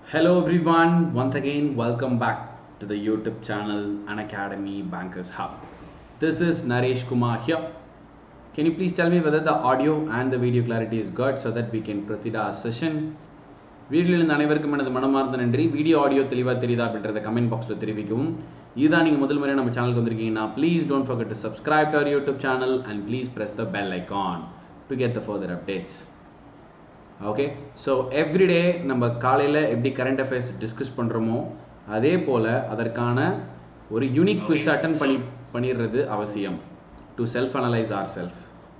Hello everyone, once again welcome back to the YouTube channel An Academy Bankers Hub. This is Naresh Kumar here. Can you please tell me whether the audio and the video clarity is good so that we can proceed our session? வீடியோவில் இருந்த அனைவருக்கும் எனது மனமார்ந்த நன்றி video audio தெளிவாக தெரியுதா அப்படின்றத comment பாக்ஸில் தெரிவிக்கவும் இதுதான் நீங்கள் முதல் முறையாக நம்ம சேனலுக்கு வந்திருக்கீங்கன்னா please don't forget to subscribe to our YouTube channel and please press the bell icon to get the further updates. Okay so everyday நம்ம காலையில் எப்படி கரண்ட் அஃபேர்ஸ் டிஸ்கஸ் பண்ணுறோமோ அதே போல் அதற்கான ஒரு யூனிக் குவிஸ் அட்டன் பண்ணி பண்ணிடுறது அவசியம் to self analyse or self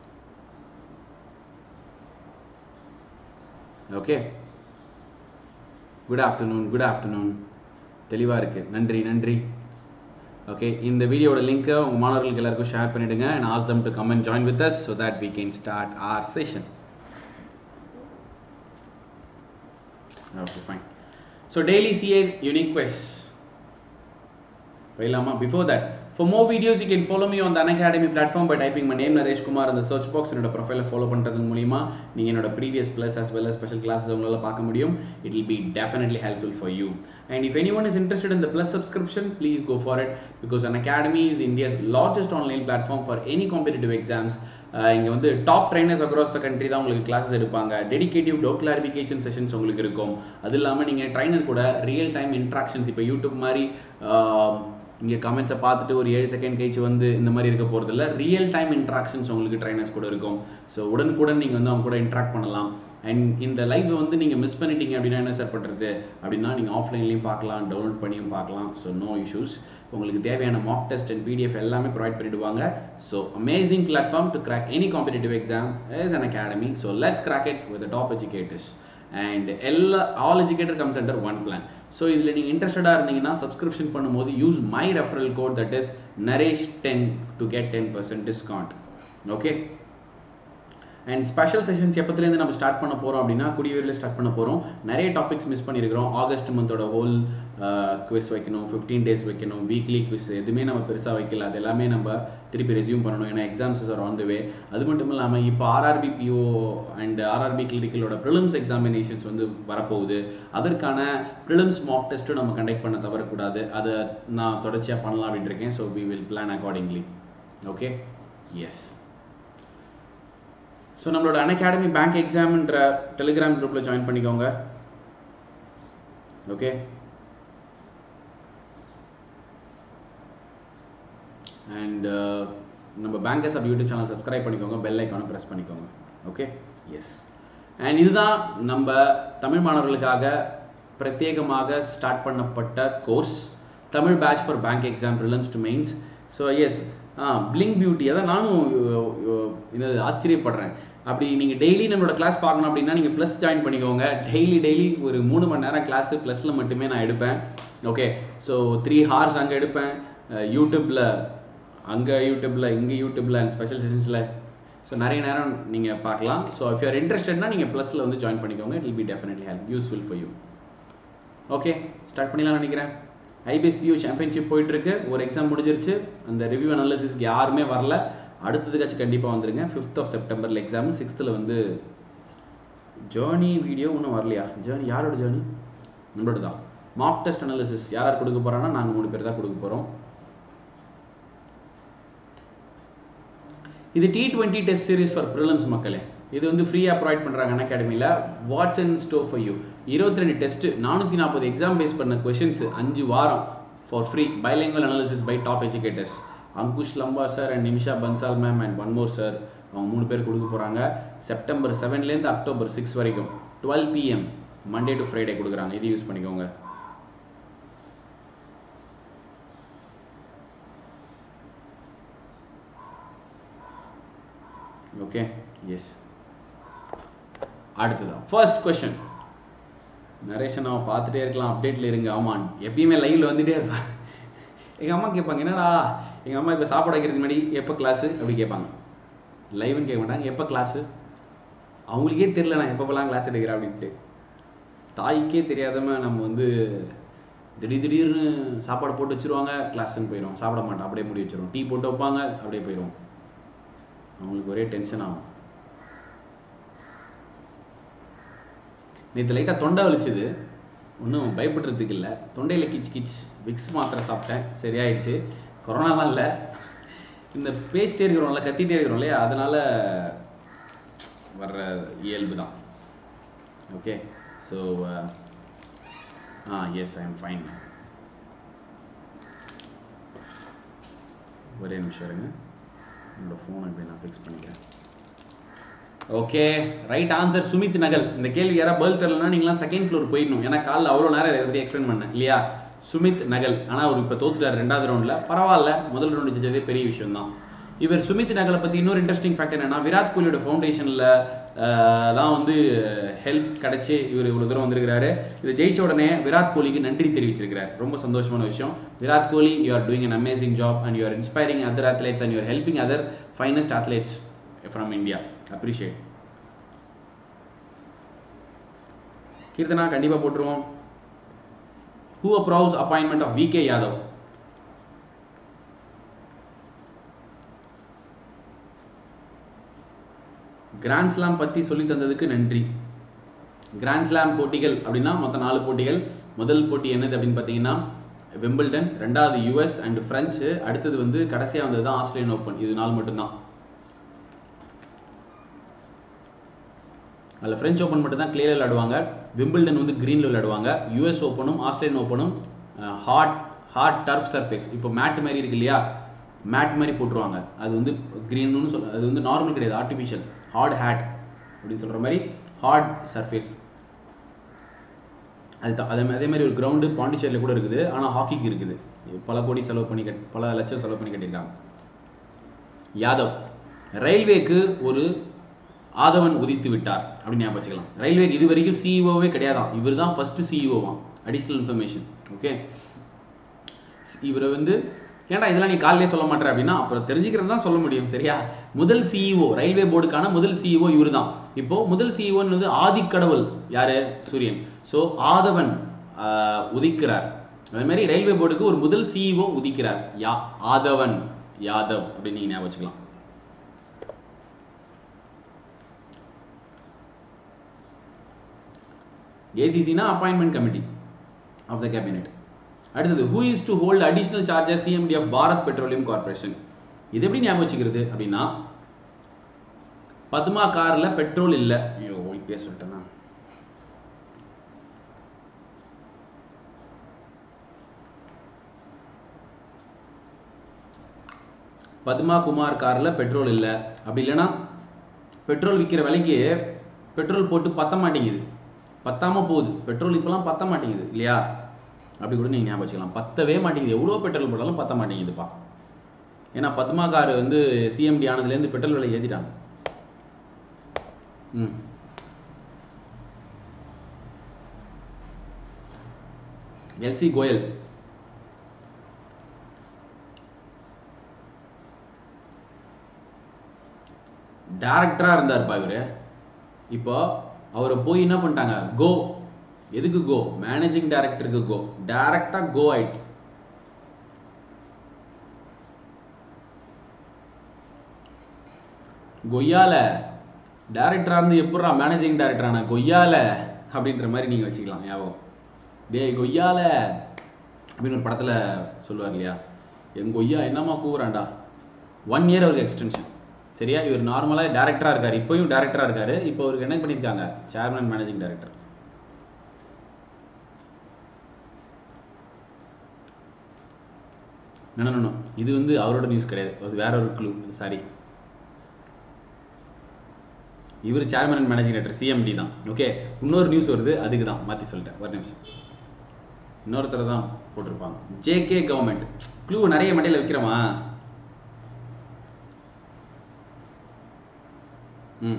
okay good afternoon good afternoon தெளிவாக இருக்குது நன்றி நன்றி ஓகே இந்த வீடியோட லிங்க்கை உங்கள் மாணவர்களுக்கு எல்லாருக்கும் ஷேர் பண்ணிவிடுங்க and ask them to come and join with us so that we can start our session Okay, fine. So daily CA unique quiz. Vailama. Before that, for more videos, you can follow me on the Unacademy platform by typing my name Naresh Kumar in the search box. என்னோட ப்ரொஃபைலை follow பண்ணுறது மூலிமா நீங்கள் என்னோட previous plus as well as special classes உங்களால் பார்க்க முடியும் it will be definitely helpful for you. And if anyone is interested in the plus subscription, please go for it because an academy is India's largest online platform for any competitive exams. இங்கே வந்து top trainers across the country தான் உங்களுக்கு classes எடுப்பாங்க டெடிகேட்டிவ் doubt clarification sessions உங்களுக்கு இருக்கும் அது இல்லாமல் நீங்கள் ட்ரைனர் கூட ரியல் டைம் இன்ட்ராக்ஷன்ஸ் இப்போ யூடியூப் மாதிரி இங்கே கமெண்ட்ஸை பார்த்துட்டு ஒரு ஏழு செகண்ட் கழிச்சு வந்து இந்த மாதிரி இருக்க போகிறதில்ல ரியல் டைம் இன்ட்ராக்ஷன்ஸ் உங்களுக்கு ட்ரைனர்ஸ் கூட இருக்கும் ஸோ உடனுக்குடன் நீங்கள் வந்து அவங்க கூட இன்ட்ராக்ட் பண்ணலாம் அண்ட் இந்த லைவ் வந்து நீங்கள் மிஸ் பண்ணிட்டீங்க அப்படின்னா என்ன சார் பண்ணுறது அப்படின்னா நீங்கள் ஆஃப்லைன்லேயும் பார்க்கலாம் டவுன்லோட் பண்ணியும் பார்க்கலாம் ஸோ நோ இஷ்யூஸ் உங்களுக்கு தேவையான மாக் டெஸ்ட் அண்ட் பிடிஎஃப் எல்லாமே ப்ரொவைட் பண்ணிடுவாங்க so amazing platform to crack any competitive exam is Unacademy so let's crack it with top educators and எல்லா all educator comes under one plan so இதில் நீங்கள் இன்ட்ரெஸ்டடாக இருந்தீங்கன்னா subscription பண்ணும்போது use my referral code that is Naresh ten to get ten percent discount okay and special sessions எப்பத்துலேருந்து நம்ம start பண்ண போகிறோம் அப்படின்னா குடியூரில் ஸ்டார்ட் பண்ண போகிறோம் நிறைய டாபிக்ஸ் மிஸ் பண்ணியிருக்கிறோம் ஆகஸ்ட் மந்தோட ஹோல் குவிஸ் வைக்கணும் ஃபிஃப்டீன் டேஸ் வைக்கணும் வீக்லி குவிஸ் எதுவுமே நம்ம பெருசாக வைக்கல அது எல்லாமே நம்ம திருப்பி ரெசியூம் பண்ணணும் ஏன்னா exams are on the way அது மட்டும் இல்லாமல் இப்போ ஆர்ஆர்பி பிஓ அண்ட் ஆர்ஆர்பி கிளினிக்கலோட ப்ரிலிம்ஸ் எக்ஸாமினேஷன்ஸ் வந்து வரப்போகுது அதற்கான ப்ரிலிம்ஸ் மாக் டெஸ்ட்டும் நம்ம கண்டக்ட் பண்ண தவறக்கூடாது அதை நான் தொடர்ச்சியாக பண்ணலாம் அப்படின்னு இருக்கேன் so we will plan accordingly okay yes so நம்மளோட அன்அகாடமி பேங்க் எக்ஸாம்ன்ற டெலிகிராம் குரூப்பில் ஜாயின் பண்ணிக்கோங்க ஓகே அண்ட் நம்ம bankers of YouTube channel subscribe பண்ணிக்கோங்க பெல் ஐக்கானை ப்ரெஸ் பண்ணிக்கோங்க ஓகே எஸ் அண்ட் இதுதான் நம்ம தமிழ் மாணவர்களுக்காக பிரத்யேகமாக ஸ்டார்ட் பண்ணப்பட்ட course Tamil batch for bank exam prelims to mains so yes ah bling beauty அதான் நானும் இது ஆச்சரியப்படுறேன் அப்படி நீங்கள் டெய்லி நம்மளோட கிளாஸ் பார்க்கணும் அப்படின்னா நீங்கள் ப்ளஸ் ஜாயின் பண்ணிக்கோங்க டெய்லி டெய்லி ஒரு மூணு மணி நேரம் கிளாஸு ப்ளஸில் மட்டுமே நான் எடுப்பேன் ஓகே ஸோ த்ரீ ஹார்ஸ் அங்கே எடுப்பேன் யூடியூப்பில் அங்கே யூடியூப்பில் இங்கே யூடியூப்பில் அண்ட் ஸ்பெஷல் செஷன்ஸில் ஸோ நிறைய நேரம் நீங்கள் பார்க்கலாம் ஸோ இஃப் யூஆர் இன்ட்ரெஸ்டட்னா நீங்கள் ப்ளஸில் வந்து ஜாயின் பண்ணிக்கோங்க it will be definitely help useful for you okay start பண்ணிடலாம் நினைக்கிறேன் ஐபிஎஸ் பியூ சாம்பியன்ஷிப் போயிட்டுருக்கு ஒரு எக்ஸாம் முடிஞ்சிருச்சு அந்த ரிவ்யூ அனாலிசிஸ்க்கு யாருமே வரல அடுத்ததுக்காச்சும் கண்டிப்பாக வந்துருங்க ஃபிஃப்த் ஆஃப் செப்டம்பரில் எக்ஸாம் சிக்ஸ்த்தில் வந்து ஜேர்னி வீடியோ இன்னும் வரலையா ஜேர்னி யாரோட ஜேர்னி நம்மளோட தான் மாக் டெஸ்ட் அனாலிசிஸ் யார் யார் கொடுக்க போகிறாங்கன்னா நாங்கள் மூணு பேர் தான் கொடுக்க போகிறோம் இது T twenty test series for prelims மக்களே இது வந்து ஃப்ரீயாக ப்ரொவைட் பண்ணுறாங்க அகாடமியில் what's and store for you இருபத்தி ரெண்டு டெஸ்ட்டு நானூற்றி நாற்பது எக்ஸாம் பேஸ் பண்ண கொஷின்ஸ் அஞ்சு வாரம் for free bilingual analysis by top educators Ankush Lamba sir and Nimisha Bansal ma'am and one more sir அவங்க மூணு பேர் கொடுக்க போகிறாங்க செப்டம்பர் செவன்லேருந்து அக்டோபர் சிக்ஸ் வரைக்கும் twelve PM Monday to Friday கொடுக்குறாங்க இது யூஸ் பண்ணிக்கோங்க ஓகே எஸ் அடுத்ததான் ஃபர்ஸ்ட் கொஷின் நரேஷன் அவன் பார்த்துட்டே இருக்கலாம் அப்டேட்டில் இருங்க ஆமாம் எப்பயுமே லைவில் வந்துட்டே இருப்பான் எங்கள் அம்மா கேட்பாங்க என்னடா எங்கள் அம்மா இப்போ சாப்பாடு வைக்கிறதுக்கு முன்னாடி எப்போ கிளாஸு அப்படி கேட்பாங்க லைவ்னு கேட்க மாட்டாங்க எப்போ கிளாஸு அவங்களுக்கே தெரியல நான் எப்பப்போலாம் கிளாஸ் எடுக்கிறேன் அப்படின்ட்டு தாய்க்கே தெரியாதம நம்ம வந்து திடீர் திடீர்னு சாப்பாடு போட்டு வச்சுருவாங்க கிளாஸ்ன்னு போயிடும் சாப்பிட மாட்டோம் அப்படியே முடி வச்சிரும் டீ போட்டு வைப்பாங்க அப்படியே போயிடும் அவங்களுக்கு ஒரே டென்ஷன் ஆகும் நேற்று லைட்டாக தொண்டை வலிச்சுது ஒன்றும் பயப்படுறதுக்கு இல்லை தொண்டையில் கிச் கிச் விக்ஸ் மாத்திரை சாப்பிட்டேன் சரியாயிடுச்சு கொரோனாலாம் இல்லை இந்த பேசிட்டே இருக்கிறோம்ல கத்திட்டே இருக்கிறோம் இல்லையா அதனால் வர்ற இயல்பு தான் okay so ah yes I am fine ஒரே நிமிஷம் இருங்க என்னோடய ஃபோனை இப்படி நான் ஃபிக்ஸ் பண்ணிக்கிறேன் ஓகே ரைட் ஆன்சர் சுமித் நகல் இந்த கேள்வி யாராவது பதில் தெரியலனா நீங்களாம் செகண்ட் ஃப்ளோர் போயிடணும் ஏன்னா காலைல அவ்வளோ நேரம் இதை பற்றி எக்ஸ்பிளைன் பண்ணேன் இல்லையா சுமித் நகல் ஆனால் அவர் இப்போ தோத்துட்டார் ரெண்டாவது ரவுண்டில் பரவாயில்ல முதல் ரவுண்டு ஜெயிச்சதே பெரிய விஷயம் தான் இவர் சுமித் நகலை பற்றி இன்னொரு இன்ட்ரெஸ்டிங் ஃபேக்ட் என்னன்னா விராட் கோலியோட ஃபவுண்டேஷனில் தான் வந்து ஹெல்ப் கிடைச்சி இவர் இவ்வளோ தூரம் வந்திருக்கிறாரு இதை ஜெயிச்ச உடனே விராட் கோலிக்கு நன்றி தெரிவிச்சிருக்கிறார் ரொம்ப சந்தோஷமான விஷயம் Virat Kohli you are doing an amazing job and you are inspiring other athletes and you are helping other finest athletes from India appreciate Keerthana கண்டிப்பாக போட்டுருவோம் who approves appointment of V K Yadav grand slam பற்றி சொல்லி தந்ததுக்கு நன்றி கிராண்ட் ஸ்லாம் போட்டிகள் அப்படின்னா மொத்தம் நாலு போட்டிகள் முதல் போட்டி என்னது அப்படின்னு பார்த்தீங்கன்னா விம்பிள்டன் ரெண்டாவது யூஎஸ் அண்ட் ஃப்ரெஞ்சு அடுத்தது வந்து கடைசியாக வந்தது தான் ஆஸ்திரேலியன் ஓப்பன் இது நாள் மட்டும்தான் அதில் ஃப்ரெஞ்ச் ஓப்பன் மட்டும் தான் கிளியர் விளையாடுவாங்க விம்பிள்டன் வந்து க்ரீனில் விளையாடுவாங்க யூஎஸ் ஓப்பனும் ஆஸ்திரேலியன் ஓப்பனும் ஹார்ட் ஹார்ட் டர்ஃப் சர்ஃபேஸ் இப்போ மேட் மாதிரி இருக்கு இல்லையா மேட் மாதிரி போட்டுருவாங்க அது வந்து க்ரீன்னு சொல்ல அது வந்து நார்மல் கிடையாது ஆர்டிஃபிஷியல் ஹார்ட் ஹேட் அப்படின்னு சொல்கிற மாதிரி ஹார்ட் சர்ஃபேஸ் அது த- அதே அதே மாதிரி ஒரு கிரவுண்டு பாண்டிச்சேரியில் கூட இருக்குது ஆனால் ஹாக்கிக்கு இருக்குது பல கோடி செலவு பண்ணி கட் பல லட்சம் செலவு பண்ணி கட்டியிருக்காங்க யாதவ் ரயில்வேக்கு ஒரு ஆதவன் உதித்து விட்டார் அப்படின்னு ஞாபகம் வச்சுக்கலாம் ரயில்வேக்கு இது வரைக்கும் சிஇஓவே கிடையாதான் இவர் தான் ஃபர்ஸ்ட் சிஇஓவாம் அடிஷ்னல் இன்ஃபர்மேஷன் ஓகே இவரை வந்து ஏன்டா இதெல்லாம் நீ காலையிலே சொல்ல மாட்டேற அப்படின்னா அப்புறம் தெரிஞ்சுக்கிறது தான் சொல்ல முடியும் சரியா முதல் சிஇஓ ரயில்வே போர்டுக்கான முதல் சிஇஓ இவர் தான் இப்போ முதல் சிஇஓன்னு வந்து ஆதிக்கடவுள் யாரு சூரியன் ஸோ ஆதவன் ஆஹ், உதிக்கிறார் அதே மாதிரி ரயில்வே போர்டுக்கு ஒரு முதல் சிஇஓ உதிக்கிறார் யா ஆதவன் யாதவ் அப்படின்னு நீங்க ஞாபகம் வச்சுக்கலாம் ஏசிசினா appointment committee of the cabinet அடுத்தது who is to hold additional charges CMD of Bharat petroleum corporation இது எப்படி ஞாபகம் வச்சுக்கிறது அப்படின்னா பத்மா கார்ல பெட்ரோல் இல்லை ஐயோ இப்பயே சொல்லிட்டேனா பத்மா குமார் கார்ல பெட்ரோல் இல்லை அப்படி இல்லைன்னா பெட்ரோல் விற்கிற விலைக்கு பெட்ரோல் போட்டு பத்த மாட்டேங்குது பத்தாம போகுது பெட்ரோல் இப்போலாம் பத்த மாட்டேங்குது இல்லையா அப்படி கூட நீங்கள் ஞாபகம் வச்சுக்கலாம் பத்தவே மாட்டேங்குது எவ்வளோ பெட்ரோல் போட்டாலும் பத்த மாட்டேங்குதுப்பா ஏன்னா பத்மா கார் வந்து சிஎம்டி ஆனதுலேருந்து பெட்ரோல் விலை ஏற்றிட்டாங்க ம் எல்சி கோயல் டேரக்டராக இருந்தார்ப்பா இவர் இப்போ அவரை போய் என்ன பண்ணிட்டாங்க கோ எதுக்கு கோ மேனேஜிங் டைரக்டருக்கு கோ டைரக்டாக கோ ஆயிட்டு கொய்யால டேரக்டராக இருந்து எப்பட்றா மேனேஜிங் டைரக்டரான கொய்யால அப்படின்ற மாதிரி நீங்கள் வச்சுக்கலாம் ஞாபகம் டேய் கொய்யால அப்படின்னு ஒரு படத்தில் சொல்லுவார் இல்லையா என் கொய்யா என்னம்மா கூவுறான்டா ஒன் இயர் அவருக்கு எக்ஸ்டென்ஷன் சரியா இவர் நார்மலாக டேரக்டராக இருக்கார் இப்போயும் டேரக்டராக இருக்காரு இப்போ அவருக்கு என்ன பண்ணியிருக்காங்க சேர்மன் மேனேஜிங் டைரக்டர் நோ இது வந்து அவரோட நியூஸ் கிடையாது அது வேற ஒரு க்ளூ சாரி இவர் chairman and managing director CMD தான் ஓகே இன்னொரு நியூஸ் வருது அதுக்கு தான் மாற்றி சொல்லிட்டேன் ஒரு நிமிஷம் இன்னொருத்தர் தான் போட்டிருப்பாங்க ஜேகே கவர்மெண்ட் க்ளூ நிறைய மண்டையில் வைக்கிறோமா ம்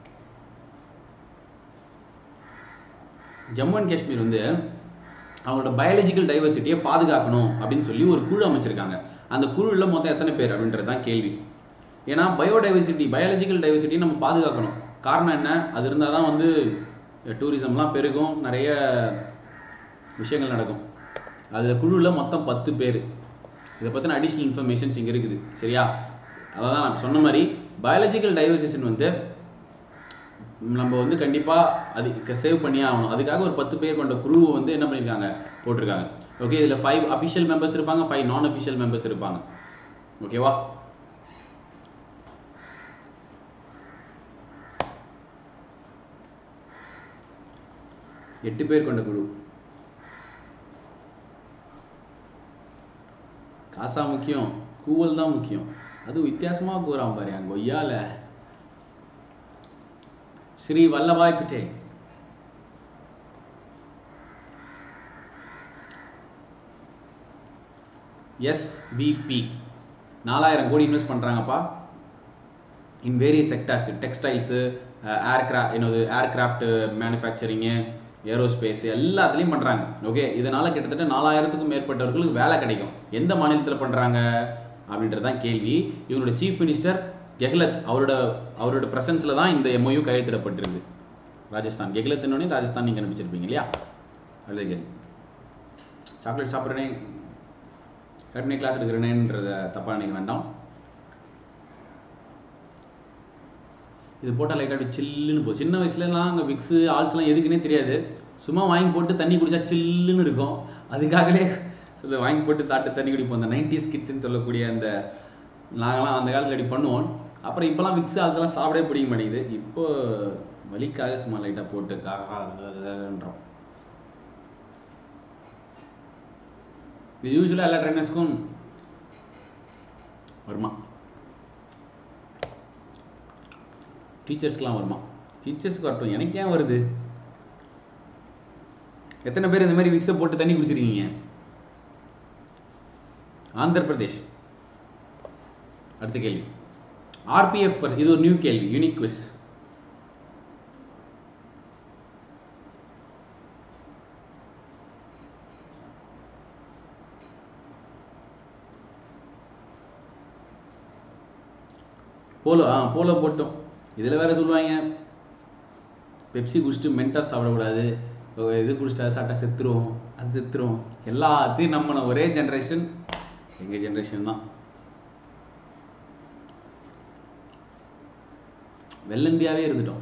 ஜம்மு அண்ட் காஷ்மீர் வந்து அவங்களோட பயாலஜிக்கல் டைவர்சிட்டியை பாதுகாக்கணும் அப்படின்னு சொல்லி ஒரு குழு அமைச்சிருக்காங்க அந்த குழுவில் மொத்தம் எத்தனை பேர் அப்படின்றது தான் கேள்வி ஏன்னா பயோடைவர்சிட்டி பயாலஜிக்கல் டைவர்சிட்டி நம்ம பாதுகாக்கணும் காரணம் என்ன அது இருந்தால் தான் வந்து டூரிசம்லாம் பெருகும் நிறைய விஷயங்கள் நடக்கும் அதில் குழுவில் மொத்தம் பத்து பேர் இதை பற்றின அடிஷ்னல் இன்ஃபர்மேஷன்ஸ் இங்கே இருக்குது சரியா அதான் நான் சொன்ன மாதிரி பயாலஜிக்கல் டைவர்சேஷன் வந்து நம்ம வந்து கண்டிப்பாக அது சேவ் பண்ணியே ஆகணும் அதுக்காக ஒரு பத்து பேர் கொண்ட குருவை வந்து என்ன பண்ணியிருக்காங்க போட்டிருக்காங்க ஓகே இதில் ஃபைவ் அஃபிஷியல் மெம்பர்ஸ் இருப்பாங்க ஃபைவ் நான் அஃபிஷியல் மெம்பர்ஸ் இருப்பாங்க ஓகேவா எட்டு பேர் கொண்ட குழு காசா முக்கியம் கூவல் தான் முக்கியம் அது வித்தியாசமா கூறான் பாரு அங்க ஒய்யால ஸ்ரீ வல்லபாய் பட்டேல் எஸ்விபி நாலாயிரம் கோடி இன்வெஸ்ட் பண்ணுறாங்கப்பா இன் வேரியஸ் செக்டார்ஸ் டெக்ஸ்டைல்ஸு ஏர்க்ரா என்னது ஏர்கிராஃப்ட் மேனுஃபேக்சரிங்கு ஏரோஸ்பேஸ் எல்லாத்துலேயும் பண்ணுறாங்க ஓகே இதனால் கிட்டத்தட்ட நாலாயிரத்துக்கும் மேற்பட்டவர்களுக்கு வேலை கிடைக்கும் எந்த மாநிலத்தில் பண்ணுறாங்க அப்படின்றது தான் கேள்வி இவங்களோட சீஃப் மினிஸ்டர் கெஹ்லத் அவரோட அவரோட ப்ரெசன்ஸில் தான் இந்த எம்ஓயு கையெழுத்திடப்பட்டிருக்கு ராஜஸ்தான் கெஹ்லத்னோடனே ராஜஸ்தான் நீங்கள் கண்டுபிடிச்சிருப்பீங்க இல்லையா அது கேள்வி சாக்லேட் சாப்பிட்றேனே கட்டினே கிளாஸ் எடுக்கிறேனேன்றத தப்பாக நினைக்க வேண்டாம் இது போட்டால் லைட்டாக அப்படி சில்லுன்னு போகும் சின்ன வயசுலலாம் அங்கே விக்ஸு ஆல்ஸ்லாம் எதுக்குன்னே தெரியாது சும்மா வாங்கி போட்டு தண்ணி குடிச்சா சில்லுன்னு இருக்கும் அதுக்காகவே இதை வாங்கி போட்டு சாப்பிட்டு தண்ணி குடிப்போம் அந்த நைன்டிஸ் கிட்ஸ்ன்னு சொல்லக்கூடிய அந்த நாங்களாம் அந்த காலத்தில் அப்படி பண்ணுவோம் அப்புறம் இப்போலாம் விக்ஸ் ஆல்ஸ்லாம் சாப்பிடவே பிடிக்க மாட்டேங்குது இப்போ வலிக்காக சும்மா லைட்டாக போட்டு காகான்றோம் இது யூஸ்வலாக எல்லா ட்ரைனர்ஸ்க்கும் வருமா டீச்சர்ஸ்க்குலாம் வருமா டீச்சர்ஸ்க்கு வரட்டும் எனக்கு ஏன் வருது எத்தனை பேர் இந்த மாதிரி விக்ஸை போட்டு தண்ணி குடிச்சிருக்கீங்க ஆந்திர பிரதேஷ் அடுத்த கேள்வி ஆர்பிஎஃப் இது ஒரு நியூ கேள்வி யூனிக் குவிஸ் போலோ ஆ போலோ போட்டோம் இதில் வேற சொல்லுவாங்க பெப்சி குடிச்சிட்டு மென்டாஸ் சாப்பிடக்கூடாது இது குடிச்சிட்டா சாப்பிட்டா செத்துரும் அது செத்துரும் எல்லாத்தையும் நம்ம ஒரே ஜென்ரேஷன் எங்கள் ஜென்ரேஷன் தான் வெள்ளந்தியாவே இருந்துட்டோம்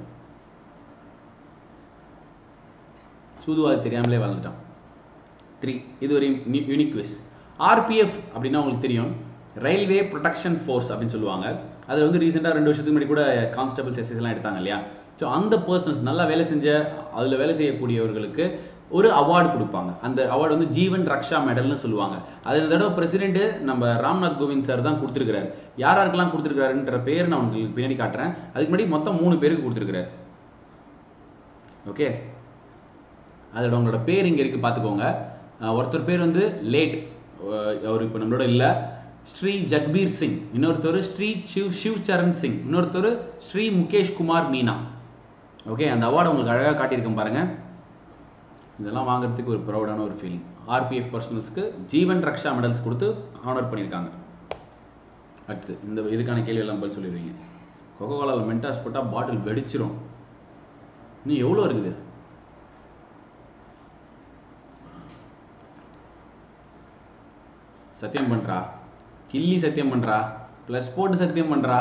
சூதுவாது தெரியாமலே வளர்ந்துட்டோம் த்ரீ இது ஒரு யூனிக் விஸ் ஆர்பிஎஃப் அப்படின்னா உங்களுக்கு தெரியும் ரயில்வே ப்ரொடெக்ஷன் ஃபோர்ஸ் அப்படின்னு சொல்லுவாங்க அதில் வந்து ரீசெண்டாக ரெண்டு வருஷத்துக்கு முன்னாடி கூட கான்ஸ்டபிள்ஸ் எஸ்எஸ்லாம் எடுத்தாங்க இல்லையா ஸோ அந்த பர்சனல்ஸ் நல்லா வேலை செஞ்ச அதில் வேலை செய்யக்கூடியவர்களுக்கு ஒரு அவார்டு கொடுப்பாங்க அந்த அவார்டு வந்து ஜீவன் ரக்ஷா மெடல்னு சொல்லுவாங்க அது இந்த தடவை பிரசிடென்ட் நம்ம ராம்நாத் கோவிந்த் சார் தான் கொடுத்துருக்காரு யார் யாருக்கெல்லாம் கொடுத்துருக்காருன்ற பேர் நான் உங்களுக்கு பின்னாடி காட்டுறேன் அதுக்கு முன்னாடி மொத்தம் மூணு பேருக்கு கொடுத்துருக்காரு ஓகே அதோட உங்களோட பேர் இங்கே இருக்குது பார்த்துக்கோங்க ஒருத்தர் பேர் வந்து லேட் அவர் இப்போ நம்மளோட இல்லை ஸ்ரீ ஜக்பீர் சிங் இன்னொருத்தர் ஸ்ரீ சிவ் சிவ் சரண் சிங் இன்னொருத்தர் ஸ்ரீ முகேஷ் குமார் மீனா ஓகே அந்த அவார்டு உங்களுக்கு அழகாக காட்டியிருக்கேன் பாருங்கள் இதெல்லாம் வாங்குறதுக்கு ஒரு ப்ரௌடான ஒரு ஃபீலிங் ஆர்பிஎஃப் பர்சனல்ஸ்க்கு ஜீவன் ரக்ஷா மெடல்ஸ் கொடுத்து ஆனர் பண்ணியிருக்காங்க அடுத்து இந்த இதுக்கான கேள்வி எல்லாம் பதில் சொல்லிடுவீங்க கொக்கோ கோலாவில் மென்டாஸ் போட்டால் பாட்டில் வெடிச்சிரும் இன்னும் எவ்வளோ இருக்குது சத்தியம் பண்ணுறா கில்லி சத்தியம் பண்ணுறா ப்ளஸ் போட்டு சத்தியம் பண்ணுறா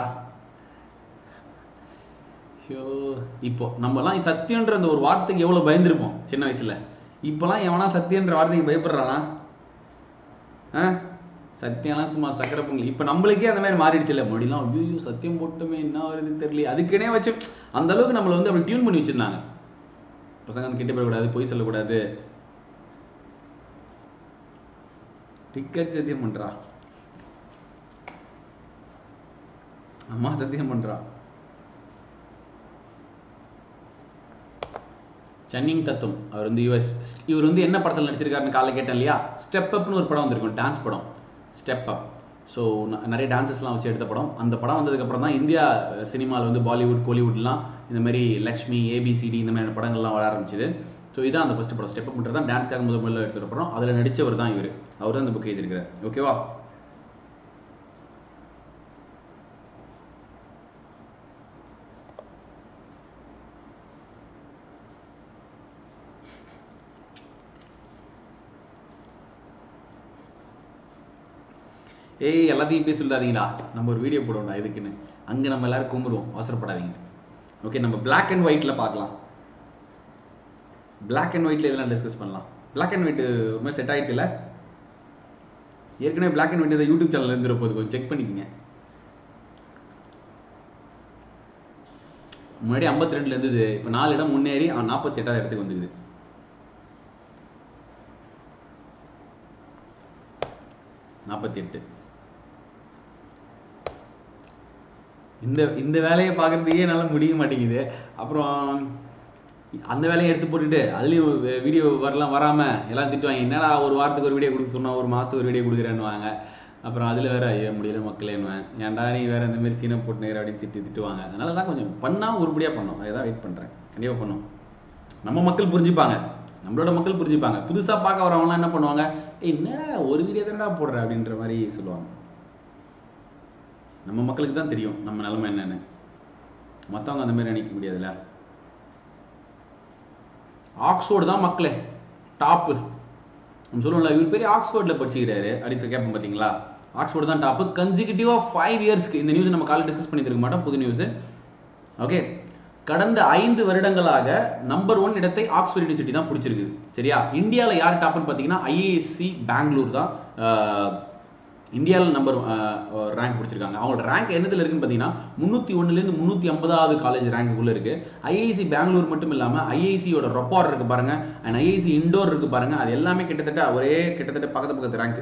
ஐயோ இப்போ நம்மலாம் சத்தியன்ற அந்த ஒரு வார்த்தைக்கு எவ்வளோ பயந்துருப்போம் சின்ன வயசில் இப்போலாம் எவனா சத்தியன்ற வார்த்தைக்கு பயப்படுறானா ஆ சத்தியம்லாம் சும்மா சக்கரை பொங்கல் இப்போ நம்மளுக்கே அந்த மாதிரி மாறிடுச்சு இல்லை முடியலாம் ஐயோ சத்தியம் போட்டுமே என்ன வருது தெரியல அதுக்குனே வச்சு அந்த அளவுக்கு நம்மளை வந்து அப்படி டியூன் பண்ணி வச்சுருந்தாங்க பசங்க வந்து கிட்ட போயிடக்கூடாது பொய் சொல்லக்கூடாது டிக்கெட் சத்தியம் பண்ணுறா அம்மா சத்தியம் பண்ணுறா சன்னிங் தத்துவம் அவர் வந்து யூஎஸ் இவர் வந்து என்ன படத்தில் நடிச்சிருக்காருன்னு காலைல கேட்டேன் இல்லையா ஸ்டெப் அப்னு ஒரு படம் வந்திருக்கும் டான்ஸ் படம் ஸ்டெப் அப் ஸோ நிறைய டான்சஸ்லாம் வச்சு எடுத்த படம் அந்த படம் வந்ததுக்கப்புறம் தான் இந்தியா சினிமாவில் வந்து பாலிவுட் கோலிவுட்லாம் இந்த மாதிரி லக்ஷ்மி ஏபிசிடி இந்த மாதிரி படங்கள்லாம் வர ஆரம்பிச்சிது ஸோ இதான் அந்த ஃபஸ்ட் படம் ஸ்டெப் அப் மட்டும் தான் டான்ஸ்க்காக முதல் முதல்ல எடுத்துகிட்டு படம் அதில் நடித்தவர் தான் இவர் அவர் தான் இந்த புக் எழுதியிருக்கிறார் ஓகேவா ஏய் எல்லாத்தையும் பேசி சொல்லாதீங்கடா நம்ம ஒரு வீடியோ போடுவோம்டா இதுக்குன்னு அங்கே நம்ம எல்லாரும் கும்பிடுவோம் அவசரப்படாதீங்க ஓகே நம்ம Black அண்ட் ஒயிட்டில் பார்க்கலாம் Black அண்ட் ஒயிட்டில் இதெல்லாம் டிஸ்கஸ் பண்ணலாம் Black அண்ட் ஒயிட் ஒரு மாதிரி செட் ஆயிடுச்சு இல்லை ஏற்கனவே Black and white YouTube channel இருந்துற போது கொஞ்சம் செக் பண்ணிக்கங்க முன்னாடி 52 ரெண்டுல இருந்தது இப்போ நாலு இடம் முன்னேறி நாற்பத்தி எட்டாவது இடத்துக்கு வந்துக்குது நாற்பத்தி எட்டு இந்த இந்த வேலையை பார்க்குறதுக்கே என்னால் முடிய மாட்டேங்குது அப்புறம் அந்த வேலையை எடுத்து போட்டுட்டு அதுலேயும் வீடியோ வரலாம் வராமல் எல்லாம் திட்டுவாங்க என்னடா ஒரு வாரத்துக்கு ஒரு வீடியோ கொடுக்க சொன்னா ஒரு மாதத்துக்கு ஒரு வீடியோ கொடுக்குறேன்னுவாங்க அப்புறம் அதில் வேற ஐயோ முடியல மக்களேன்னுவேன் ஏன்டா நீ வேற இந்த மாதிரி சீனை போட்டுனேர் அப்படின்னு திட்டி திட்டுவாங்க அதனால தான் கொஞ்சம் பண்ணால் உருப்படியாக பண்ணோம் அதை தான் வெயிட் பண்ணுறேன் கண்டிப்பாக பண்ணும் நம்ம மக்கள் புரிஞ்சுப்பாங்க நம்மளோட மக்கள் புரிஞ்சுப்பாங்க புதுசாக பார்க்க வரவங்களாம் என்ன பண்ணுவாங்க "ஏய், என்னடா ஒரு வீடியோ தானடா போடுற அப்படின்ற மாதிரி சொல்லுவாங்க நம்ம மக்களுக்கு தான் தெரியும் நம்ம நிலைமை என்னன்னு மற்றவங்க அந்த மாதிரி நினைக்க முடியாதுல்ல ஆக்ஸ்போர்டு தான் மக்களே டாப்பு நம்ம சொல்லுவோம்ல இவர் பெரிய ஆக்ஸ்போர்டில் படிச்சுக்கிறாரு அப்படின்னு சொல்லி கேட்போம் பார்த்தீங்களா ஆக்ஸ்போர்டு தான் டாப்பு கன்சிக்யூட்டிவாக ஃபைவ் இயர்ஸ்க்கு இந்த நியூஸ் நம்ம காலையில் டிஸ்கஸ் பண்ணியிருக்க மாட்டோம் புது நியூஸ் ஓகே கடந்த ஐந்து வருடங்களாக நம்பர் ஒன் இடத்தை ஆக்ஸ்போர்ட் யூனிவர்சிட்டி தான் பிடிச்சிருக்குது சரியா இந்தியாவில் யார் டாப்னு பார்த்தீங்கன்னா ஐஏஎஸ்சி பெங்களூர் தான் இந்தியாவில் நம்பர் ரேங்க் பிடிச்சிருக்காங்க அவங்களோட ரேங்க் என்னதுல இருக்குன்னு பார்த்தீங்கன்னா முந்நூற்றி ஒன்றுலேருந்து முந்நூற்றி ஐம்பதாவது காலேஜ் ரேங்க்குள்ளே இருக்குது ஐஐசி பெங்களூர் மட்டும் இல்லாமல் ஐஐசியோட ரொப்பார் இருக்கு பாருங்க அண்ட் ஐஐசி இண்டோர் இருக்கு பாருங்க அது எல்லாமே கிட்டத்தட்ட ஒரே கிட்டத்தட்ட பக்கத்து பக்கத்து ரேங்க்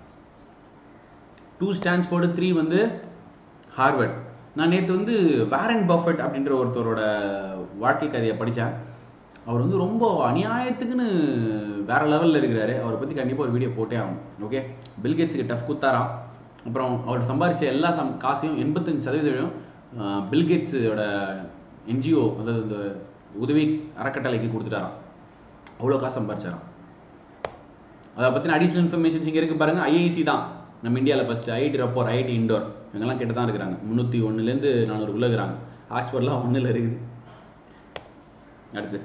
டூ ஸ்டான்ஸ்ஃபோர்டு த்ரீ வந்து ஹார்வர்ட் நான் நேற்று வந்து வாரன் பஃபட் அப்படின்ற ஒருத்தரோட வாழ்க்கை கதையை படித்தேன் அவர் வந்து ரொம்ப அநியாயத்துக்குன்னு வேற லெவலில் இருக்கிறாரு அவரை பற்றி கண்டிப்பாக ஒரு வீடியோ போட்டே ஆகும் ஓகே பில்கேட்ஸுக்கு டஃப் குத்தாராம் அப்புறம் அவர் சம்பாதிச்ச எல்லா சம் காசையும் எண்பத்தஞ்சு சதவீதம் பில்கேட்ஸோட என்ஜிஓ அதாவது இந்த உதவி அறக்கட்டளைக்கு கொடுத்துட்டாராம் அவ்வளோ காசு சம்பாரிச்சாராம் அதை பற்றின அடிஷ்னல் இன்ஃபர்மேஷன்ஸ் இங்கே இருக்குது பாருங்கள் ஐஐசி தான் நம்ம இந்தியாவில் first IIT Ropar IIT Indore இவங்கெல்லாம் கிட்ட தான் இருக்கிறாங்க முந்நூற்றி ஒன்றுலேருந்து நானூறுக்குள்ளே இருக்கிறாங்க ஆக்ஸ்போர்ட்லாம் ஒன்றில் இருக்குது அடுத்து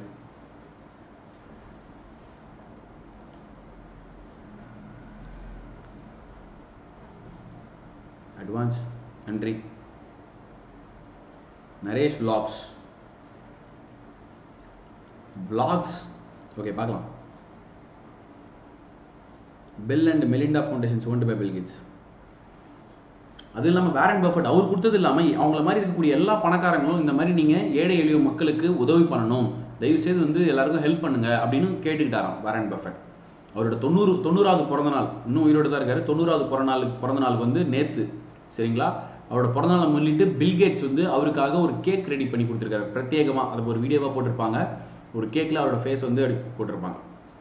அட்வான்ஸ் நன்றி நரேஷ் vlogs vlogs ஓகே பார்க்கலாம் Bill and Melinda foundations owned by Bill Gates அது இல்லாமல் வேரன் பஃபட் அவர் கொடுத்தது இல்லாமல் அவங்கள மாதிரி இருக்கக்கூடிய எல்லா பணக்காரங்களும் இந்த மாதிரி நீங்கள் ஏழை எளிய மக்களுக்கு உதவி பண்ணணும் தயவுசெய்து வந்து எல்லாருக்கும் ஹெல்ப் பண்ணுங்க அப்படின்னு கேட்டுக்கிட்டாராம் வேரன் பஃபட் அவரோட தொண்ணூறு தொண்ணூறாவது பிறந்த நாள் இன்னும் உயிரோடு தான் இருக்காரு தொண்ணூறாவது பிறந்த நாளுக்கு பிறந்த நாளுக்கு வந்து நேத்து சரிங்களா அவரோட பிறந்தநாளை முன்னிட்டு பில்கேட்ஸ் வந்து அவருக்காக ஒரு கேக் ரெடி பண்ணி கொடுத்துருக்காரு பிரத்யேகமாக அது ஒரு வீடியோவாக போட்டிருப்பாங்க ஒரு கேக்கில் அவரோட ஃபேஸ் வந்து அப்படி போட்டிருப்பாங்க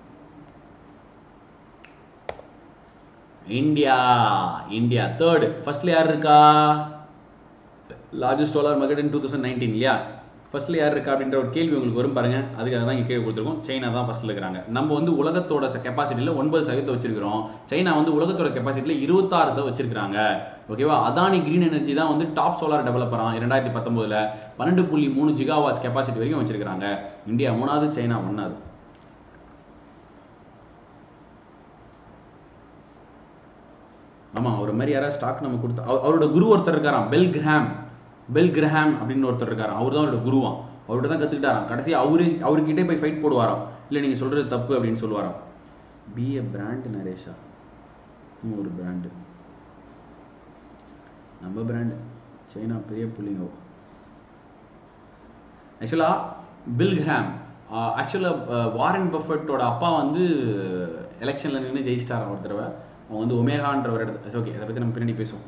இந்தியா இந்தியா தேர்டு ஃபர்ஸ்ட்ல யார் இருக்கா largest dollar market in two thousand nineteen இல்லையா ஃபர்ஸ்ட்ல யார் இருக்கா அப்படின்ற ஒரு கேள்வி உங்களுக்கு வரும் பாருங்க அதுக்காக தான் இங்கே கீழே கொடுத்துருக்கோம் சைனா தான் ஃபர்ஸ்ட்ல இருக்கிறாங்க நம்ம வந்து உலகத்தோட கெப்பாசிட்டியில் ஒன்பது சதவீதத்தை வச்சிருக்கிறோம் சைனா வந்து உலகத்தோட கெப்பாசிட்டியில் இருபத்தாறு வச்சிருக்காங்க ஓகேவா அதானி கிரீன் எனர்ஜி தான் வந்து டாப் சோலார் டெவலப்பராக இரண்டாயிரத்தி பத்தொம்போதுல பன்னெண்டு புள்ளி மூணு ஜிகாவாட்ஸ் கெப்பாசிட்டி வரைக்கும் வச்சிருக்காங்க இந்தியா மூணாவது சைனா ஒன்றாவது ஆமாம் அவர் மாதிரி யாராவது ஸ்டாக் நம்ம கொடுத்தா அவ- அவரோட குரு ஒருத்தர் இருக்காராம் பெல் கிரஹாம் பெல் கிரஹாம் அப்படின்னு ஒருத்தர் இருக்காராம் அவர் தான் அவரோட குருவாம் அவர்கிட்ட தான் கற்றுக்கிட்டாராம் கடைசி அவரு அவர்கிட்டே போய் ஃபைட் போடுவாராம் இல்லை நீங்கள் சொல்கிறது தப்பு அப்படின்னு சொல்லுவாராம் பி எ பிராண்ட் நரேஷா ம், ஒரு பிராண்டு நம்ம பிராண்டு சைனா பெரிய புள்ளிங்கோ ஆக்சுவலாக பில் கிராம் ஆக்சுவலாக வாரன் பஃபட்டோட அப்பா வந்து எலெக்ஷனில் நின்று ஜெயிச்சிட்டாராம் ஒரு தடவை அவங்க வந்து ஒமேகான்ற ஒரு இடத்து ஓகே அதை பற்றி நம்ம பின்னாடி பேசுவோம்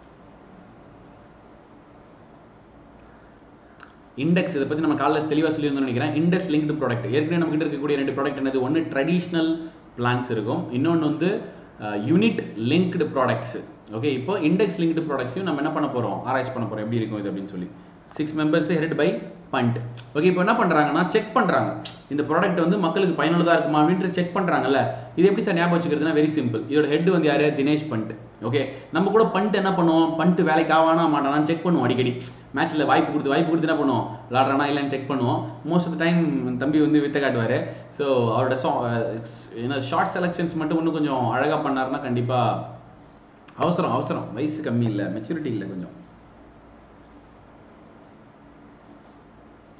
இண்டெக்ஸ் இதை பற்றி நம்ம காலைல தெளிவாக சொல்லியிருந்தோம்னு நினைக்கிறேன் இண்டெக்ஸ் லிங்க்டு ப்ராடக்ட் ஏற்கனவே நம்ம கிட்ட இருக்கக்கூடிய ரெண்டு ப்ராடக்ட் என்னது ஒன்று ட்ரெடிஷ்னல் பிளான்ஸ் இருக்கும் இன்னொன்று வந்து யூனிட் லிங்க்டு ப்ராடக்ட்ஸ் ஓகே இப்போ இண்டெக்ஸ் லிங்க்டு ப்ராடக்ட்ஸையும் நம்ம என்ன பண்ண போகிறோம் ஆராய்ச்சி பண்ண போகிறோம் எப்படி இருக்கும் இது அப்படின்னு சொல்லி six members head by fund okay இப்போ என்ன பண்ணுறாங்கன்னா செக் பண்ணுறாங்க இந்த ப்ராடக்ட் வந்து மக்களுக்கு பயனுள்ளதாக இருக்குமா அப்படின்ட்டு செக் பண்ணுறாங்கல்ல இது எப்படி சார் ஞாபகம் வச்சுக்கிறதுனா வெரி சிம்பிள் இதோட ஹெட் வந்து யார் தினேஷ் பண்ட் ஓகே நம்ம கூட பண்ட் என்ன பண்ணுவோம் பண்ட் வேலைக்கு ஆவானா மாட்டானான்னு செக் பண்ணுவோம் அடிக்கடி மேட்ச்சில் வாய்ப்பு கொடுத்து வாய்ப்பு கொடுத்து என்ன பண்ணுவோம் விளாட்றானா இல்லைன்னு செக் பண்ணுவோம் மோஸ்ட் ஆஃப் த டைம் தம்பி வந்து வித்த காட்டுவார் ஸோ அவரோட சா ஏன்னா ஷார்ட் செலெக்ஷன்ஸ் மட்டும் இன்னும் கொஞ்சம் அழகாக பண்ணாருன்னா கண்டிப்பாக அவசரம் அவசரம் வயசு கம்மி இல்லை மெச்சூரிட்டி இல்லை கொஞ்சம்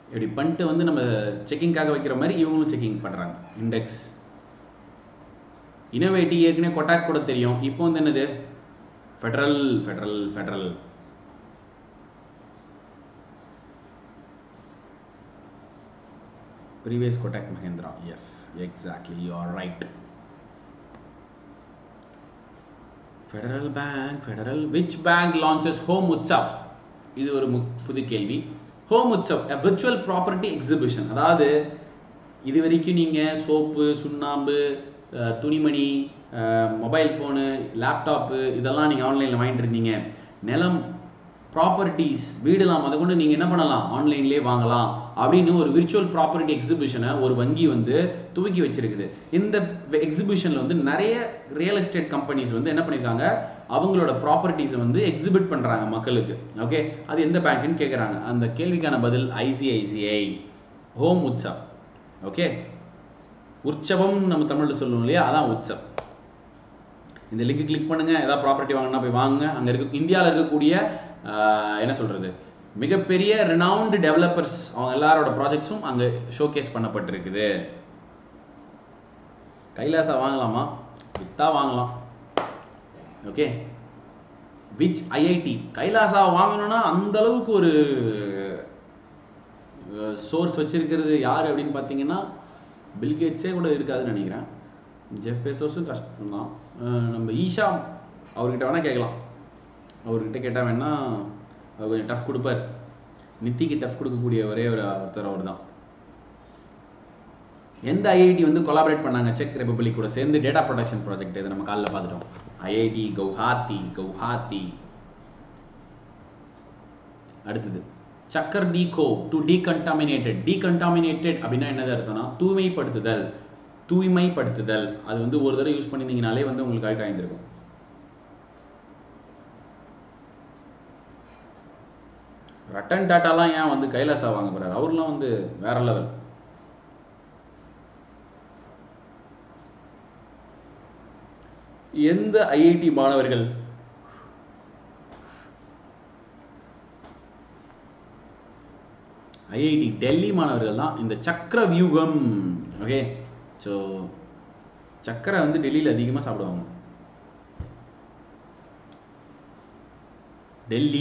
இப்படி பண்ணிட்டு வந்து நம்ம செக்கிங்காக வைக்கிற மாதிரி இவங்களும் செக்கிங் பண்ணுறாங்க இண்டெக்ஸ் இனோவேட்டி ஏற்கனவே கொட்டாக் கூட தெரியும் இப்போ வந்து என்னது federal federal federal previous Kotak Mahindra yes exactly you are right federal bank federal which bank launches home Utsav இது ஒரு மு புது கேள்வி home Utsav a virtual property exhibition அதாவது இது வரைக்கும் நீங்கள் சோப்பு சுண்ணாம்பு அஹ், துணிமணி மொபைல் ஃபோனு லேப்டாப்பு இதெல்லாம் நீங்கள் ஆன்லைனில் வாங்கிட்டு இருந்தீங்க நிலம் ப்ராப்பர்ட்டிஸ் வீடெல்லாம் அதை கொண்டு நீங்கள் என்ன பண்ணலாம் ஆன்லைன்லேயே வாங்கலாம் அப்படின்னு ஒரு விர்ச்சுவல் ப்ராப்பர்ட்டி எக்ஸிபிஷனை ஒரு வங்கி வந்து துவக்கி வச்சிருக்குது இந்த எக்ஸிபிஷனில் வந்து நிறைய ரியல் எஸ்டேட் கம்பெனிஸ் வந்து என்ன பண்ணியிருக்காங்க அவங்களோட ப்ராப்பர்ட்டிஸை வந்து எக்ஸிபிட் பண்ணுறாங்க மக்களுக்கு ஓகே அது எந்த பேங்க்னு கேட்குறாங்க அந்த கேள்விக்கான பதில் ஐசிஐசிஐ ஹோம் உற்சவ் ஓகே உற்சவம் நம்ம தமிழில் சொல்லுவோம் இல்லையா அதான் உற்சவ் இந்த லிங்க் கிளிக் பண்ணுங்க ஏதாவது ப்ராப்பர்ட்டி வாங்கினா போய் வாங்குங்க அங்கே இருக்க இந்தியாவில் இருக்கக்கூடிய ஆஹ், என்ன சொல்றது மிகப்பெரிய ரெனவுண்டு டெவலப்பர்ஸ் அவங்க எல்லாரோட ப்ராஜெக்ட்ஸும் அங்கே ஷோகேஸ் பண்ணப்பட்டிருக்குது கைலாசா வாங்கலாமா வித்தா வாங்கலாம் ஓகே விச் ஐஐடி கைலாசா வாங்கணும்னா அந்த அளவுக்கு ஒரு சோர்ஸ் வச்சிருக்கிறது யார் அப்படின்னு பார்த்தீங்கன்னா பில்கேட்ஸே கூட இருக்காதுன்னு நினைக்கிறேன் ஜெஃப் பேசோஸும் கஷ்டம்தான் அஹ் நம்ம ஈஷா அவர்கிட்ட வேணால் கேட்கலாம் அவர்கிட்ட கேட்டால் வேணா அவர் கொஞ்சம் டஃப் கொடுப்பார் நித்திக்கு டஃப் கொடுக்கக்கூடிய ஒரே ஒரு ஒருத்தர் அவர் தான் எந்த ஐஐடி வந்து கொலாபரேட் பண்ணாங்க செக் ரிபப்ளிக் கூட சேர்ந்து டேட்டா ப்ரொடக்ஷன் ப்ராஜெக்ட் இதை நம்ம காலைல பார்த்துட்டோம் ஐஐடி கவுஹாத்தி கவுஹாத்தி அடுத்தது சக்கர் டீகோ டு டீகண்டாமினேட்டட் டீகண்டாமினேட்டட் அப்படின்னா என்னது அர்த்தம்னா தூய்மைப்படுத்துதல் தூய்மைப்படுத்துதல் அது வந்து ஒரு தடவை யூஸ் பண்ணியிருந்தீங்கனாலே வந்து உங்களுக்கு அழுக்கு ஆயிருந்திருக்கும் ரட்டன் டாட்டாலாம் ஏன் வந்து கைலாசா வாங்க போறாரு அவர்லாம் வந்து வேற லெவல் எந்த ஐஐடி மாணவர்கள் ஐஐடி டெல்லி மாணவர்கள் தான் இந்த சக்கர வியூகம் ஓகே ஸோ சக்கரை வந்து டெல்லியில் அதிகமாக சாப்பிடுவாங்க டெல்லி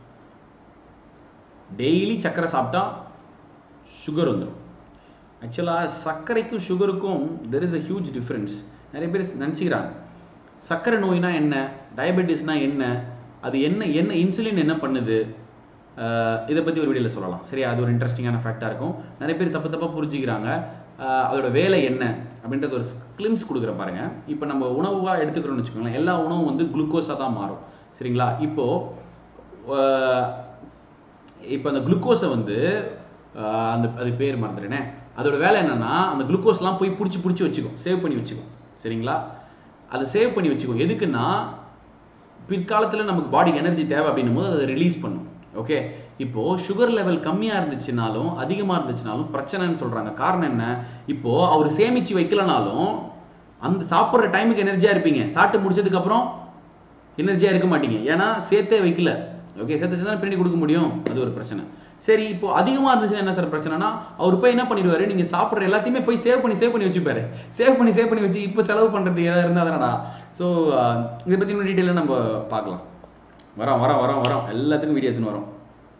டெய்லி சக்கரை சாப்பிட்டா சுகர் வந்துடும் ஆக்சுவலாக சர்க்கரைக்கும் சுகருக்கும் there is a huge difference நிறைய பேர் நினச்சிக்கிறாங்க சர்க்கரை நோய்னா என்ன டயபெட்டிஸ்னா என்ன அது என்ன என்ன இன்சுலின் என்ன பண்ணுது அஹ் இதை பற்றி ஒரு வீடியோவில் சொல்லலாம் சரியா அது ஒரு இன்ட்ரெஸ்டிங்கான ஃபேக்டாக இருக்கும் நிறைய பேர் தப்பு தப்பாக புரிஞ்சுக்கிறாங்க அஹ் அதோட வேலை என்ன அப்படின்றது ஒரு கிளிம்ஸ் கொடுக்குற பாருங்க இப்போ நம்ம உணவாக எடுத்துக்கிறோம்னு வச்சுக்கோங்களேன் எல்லா உணவும் வந்து குளுக்கோஸாக தான் மாறும் சரிங்களா இப்போது இப்போ அந்த குளுக்கோஸை வந்து ஆஹ் அந்த அது பேர் மறந்துடுனே அதோட வேலை என்னன்னா அந்த குளுக்கோஸ்லாம் போய் பிடிச்சி பிடிச்சி வச்சுக்கும் சேவ் பண்ணி வச்சுக்கும் சரிங்களா அதை சேவ் பண்ணி வச்சுக்கும் எதுக்குன்னா பிற்காலத்தில் நமக்கு பாடிக்கு எனர்ஜி தேவை அப்படின்னும் போது அதை ரிலீஸ் பண்ணும் ஓகே இப்போ சுகர் லெவல் கம்மியாக இருந்துச்சுனாலும் அதிகமாக இருந்துச்சுனாலும் பிரச்சனைன்னு சொல்கிறாங்க காரணம் என்ன இப்போ அவர் சேமிச்சு வைக்கலனாலும் அந்த சாப்பிட்ற டைமுக்கு எனர்ஜியாக இருப்பீங்க சாப்பிட்டு முடிச்சதுக்கப்புறம் எனர்ஜியாக இருக்க மாட்டீங்க ஏன்னா சேர்த்தே வைக்கல ஓகே சேர்த்து சேர்த்து பின்னாடி கொடுக்க முடியும் அது ஒரு பிரச்சனை சரி இப்போ அதிகமாக இருந்துச்சுன்னா என்ன சார் பிரச்சனைனா அவர் போய் என்ன பண்ணிடுவாரு நீங்கள் சாப்பிட்ற எல்லாத்தையுமே போய் சேவ் பண்ணி சேவ் பண்ணி வச்சுப்பாரு சேவ் பண்ணி சேவ் பண்ணி வச்சு இப்போ செலவு பண்ணுறது ஏதாவது இருந்தால் தானடா ஸோ இதை பற்றி இன்னும் டீட்டெயிலாக நம்ம பார்க்கலாம் வரோம் வரோம் வரோம் வரோம் எல்லாத்துக்கும் வீடியோ எடுத்துன்னு வரோம்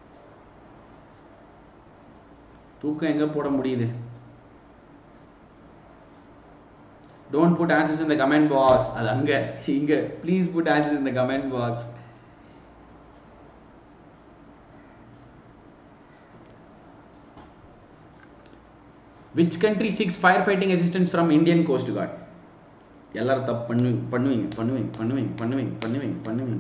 தூக்கம் எங்கே போட முடியுது don't put answers in the comment box அது அங்கே இங்கே please put answers in the comment box which country seeks fire fighting assistance from Indian coast guard எல்லாரும் தப்பு பண்ணுவீங்க பண்ணுவீங்க பண்ணுவீங்க பண்ணுவீங்க பண்ணுவீங்க பண்ணுவீங்க பண்ணுவீங்க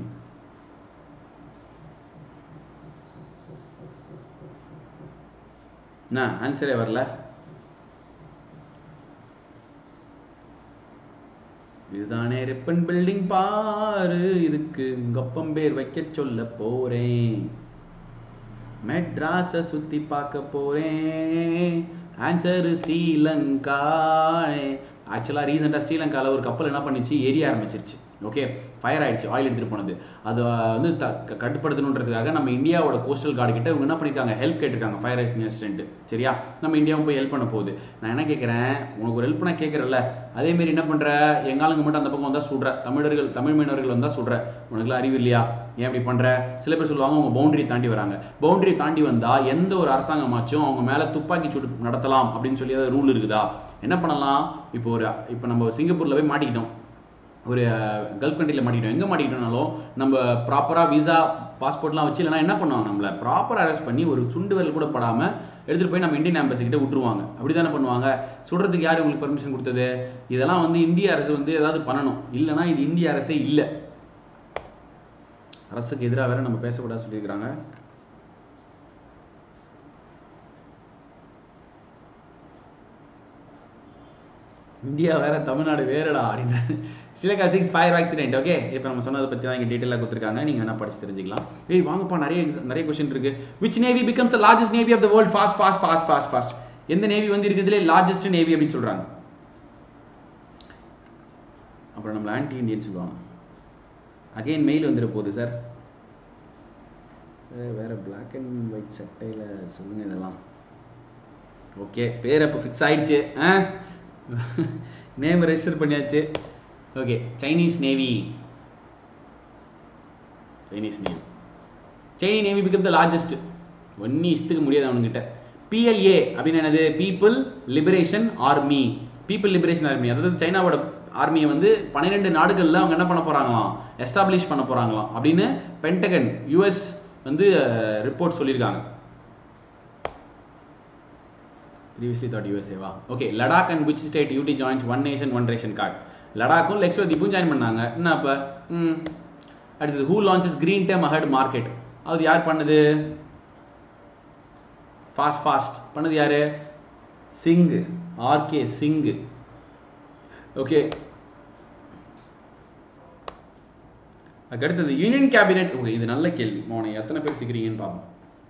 என்ன ஆன்சரே வரல இதுதானே ரிப்பன் பில்டிங் பாரு இதுக்கு கப்பம் பேர் வைக்க சொல்ல போறேன் மெட்ராஸை சுத்தி பார்க்க போறேன் ஆன்சர் ஸ்ரீலங்கா ஆக்சுவலாக ரீசெண்டாக ஸ்ரீலங்காவில் ஒரு கப்பல் என்ன பண்ணிச்சு எரிய ஆரம்பிச்சிருச்சு ஓகே ஃபயர் ஆயிடுச்சு ஆயில் எடுத்துகிட்டு போனது அதை வந்து த க- கட்டுப்படுத்தணுன்றதுக்காக நம்ம இந்தியாவோட கோஸ்டல் கார்டு கிட்ட இவங்க என்ன பண்ணியிருக்காங்க ஹெல்ப் கேட்டிருக்காங்க ஃபயர் ஆக்சிடென்ட் சரியா நம்ம இந்தியாவும் போய் ஹெல்ப் பண்ண போகுது நான் என்ன கேட்குறேன் உனக்கு ஒரு ஹெல்ப் நான் கேட்குறேன்ல அதேமாரி என்ன பண்ணுற எங்காளுங்க மட்டும் அந்த பக்கம் வந்தால் சுடுற தமிழர்கள் தமிழ் மீனவர்கள் வந்தால் சுடுற உனக்குலாம் அறிவு இல்லையா ஏன் இப்படி பண்ணுற சில பேர் சொல்லுவாங்க அவங்க பவுண்டரி தாண்டி வராங்க பவுண்டரி தாண்டி வந்தால் எந்த ஒரு அரசாங்கமாச்சும் அவங்க மேலே துப்பாக்கி சூடு நடத்தலாம் அப்படின்னு சொல்லி ஏதாவது ரூல் இருக்குதா என்ன பண்ணலாம் இப்போ ஒரு இப்போ நம்ம சிங்கப்பூரில் போய் மாட்டிக்கிட்டோம் ஒரு கல்ஃப் கண்ட்ரியில் மாட்டிக்கிட்டோம் எங்கே மாட்டிக்கிட்டோம்னாலும் நம்ம ப்ராப்பராக விசா பாஸ்போர்ட்லாம் வச்சு இல்லைனா என்ன பண்ணுவாங்க நம்மளை ப்ராப்பர் அரெஸ்ட் பண்ணி ஒரு சுண்டு விரல் கூட படாமல் எடுத்துகிட்டு போய் நம்ம இந்தியன் embassy கிட்ட விட்டுருவாங்க அப்படி தானே பண்ணுவாங்க சுடுறதுக்கு யார் உங்களுக்கு பர்மிஷன் கொடுத்தது இதெல்லாம் வந்து இந்திய அரசு வந்து ஏதாவது பண்ணணும் இல்லைனா இது இந்திய அரசே இல்லை அரசுக்கு எதிராக வேற நம்ம பேசக்கூடாது சொல்லியிருக்கிறாங்க இந்தியா வேற தமிழ்நாடு வேறடா அப்படின்னு சிலக்கா சிக்ஸ் ஃபயர் ஆக்சிடென்ட் ஓகே இப்போ நம்ம சொன்னதை பற்றி தான் இங்கே டீட்டெயிலாக கொடுத்துருக்காங்க நீங்கள் வேணா படிச்சு தெரிஞ்சுக்கலாம் ஏய் வாங்கப்பா நிறைய exa- நிறைய கொஸ்டின் இருக்கு which navy becomes the largest navy of the world fast fast fast fast fast எந்த நேவி வந்து இருக்கிறதுலே லார்ஜஸ்ட் நேவி அப்படின்னு சொல்கிறாங்க அப்புறம் நம்மள ஆன்டி இந்தியன் சொல்லுவாங்க அகைன் மெயில் வந்துட போகுது சார் வேற பிளாக் அண்ட் ஒயிட் சட்டையில் சொல்லுங்க இதெல்லாம் ஓகே பேர் அப்போ ஃபிக்ஸ் ஆயிடுச்சு ஆ நேம் ரெஜிஸ்டர் பண்ணியாச்சு okay Chinese navy Chinese navy Chinese navy become the largest ஒன்னி இஷ்டத்துக்கு முடியாது அவனுங்கிட்ட பிஎல்ஏ அப்படின்னு என்னது people liberation army people liberation army அதாவது சைனாவோட ஆர்மியை வந்து பன்னிரெண்டு நாடுகளில் அவங்க என்ன பண்ண போகிறாங்களாம் எஸ்டாப்ளிஷ் பண்ண போகிறாங்களாம் அப்படின்னு பென்டகன் யூஎஸ் வந்து ரிப்போர்ட் சொல்லியிருக்காங்க previously thought USA வா okay Ladakh and which state UT joins one nation one ration card லடாக்கும் லெக்ஸ்வதீப்பும் ஜாயின் பண்ணாங்க என்ன அப்போ ம் அடுத்தது who launches green term ahead market அது யார் பண்ணது ஃபாஸ்ட் ஃபாஸ்ட் பண்ணது யாரு சிங் ஆர்கே சிங் ஓகே அதுக்கடுத்தது யூனியன் கேபினெட் ஓகே இது நல்ல கேள்வி மோனை எத்தனை பேர் சிக்கிறீங்கன்னு பார்ப்போம்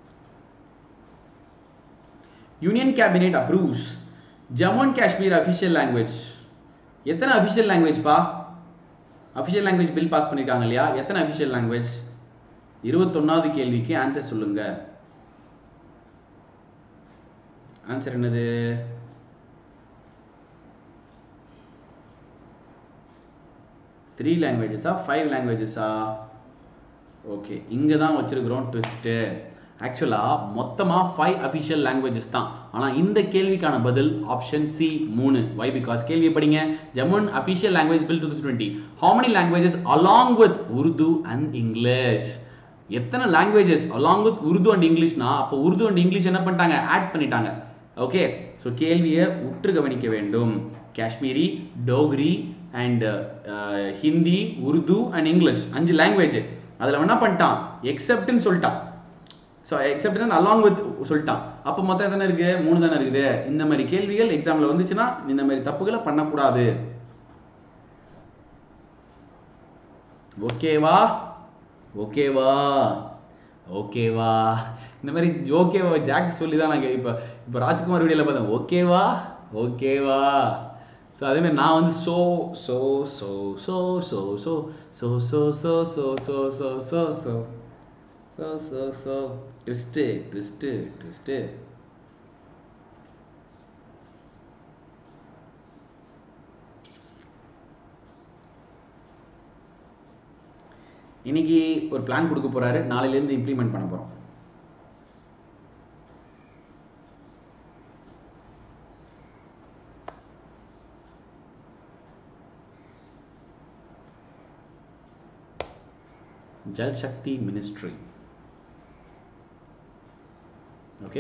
union cabinet approves Jammu and Kashmir official language எத்தனை அஃபிஷியல் லாங்குவேஜ் பா அஃபிஷியல் லாங்குவேஜ் பில் பாஸ் பண்ணியிருக்காங்க இல்லையா எத்தனை அஃபிஷியல் லாங்குவேஜ் இருபத்தொன்னாவது கேள்விக்கு ஆன்சர் சொல்லுங்க ஆன்சர் என்னது த்ரீ லாங்குவேஜஸா ஃபைவ் லாங்குவேஜஸா ஓகே இங்கே தான் வச்சிருக்கிறோம் ட்விஸ்ட்டு ஆக்சுவலாக மொத்தமாக ஃபைவ் அஃபிஷியல் லாங்குவேஜஸ் தான் ஆனால் இந்த கேள்விக்கான பதில் ஆப்ஷன் சி மூணு வை பிகாஸ் கேள்வி படிங்க Jammu official language bill two thousand twenty how many languages along with Urdu and English எத்தனை languages along with Urdu and இங்கிலீஷ்னா அப்போ உருது அண்ட் இங்கிலீஷ் என்ன பண்ணிட்டாங்க ஆட் பண்ணிட்டாங்க ஓகே ஸோ கேள்வியை உற்று கவனிக்க வேண்டும் Kashmiri Dogri and Hindi Urdu and English அஞ்சு லாங்குவேஜ் அதில் என்ன பண்ணிட்டான் எக்ஸப்ட்னு சொல்லிட்டான் ஸோ எக்ஸப்ட் அலாங் வித் சொல்லிட்டான் அப்போ மொத்தம் எத்தனை இருக்கு மூணு தானே இருக்குது இந்த மாதிரி கேள்விகள் எக்ஸாமில் வந்துச்சுன்னா இந்த மாதிரி தப்புகளை பண்ணக்கூடாது ஓகேவா ஓகேவா ஓகேவா இந்த மாதிரி ஓகேவா ஜாக் சொல்லி தான் நான் இப்போ இப்போ ராஜ்குமார் வீடியோவில் பார்த்தேன் ஓகேவா ஓகேவா ஸோ அதேமாதிரி நான் வந்து so so so so so so so so so so so so so so so so so twist twist twist இன்னைக்கு ஒரு பிளான் கொடுக்க போறாரு நாளையிலேருந்து இம்ப்ளிமெண்ட் பண்ண போறோம் Jal Shakti ministry okay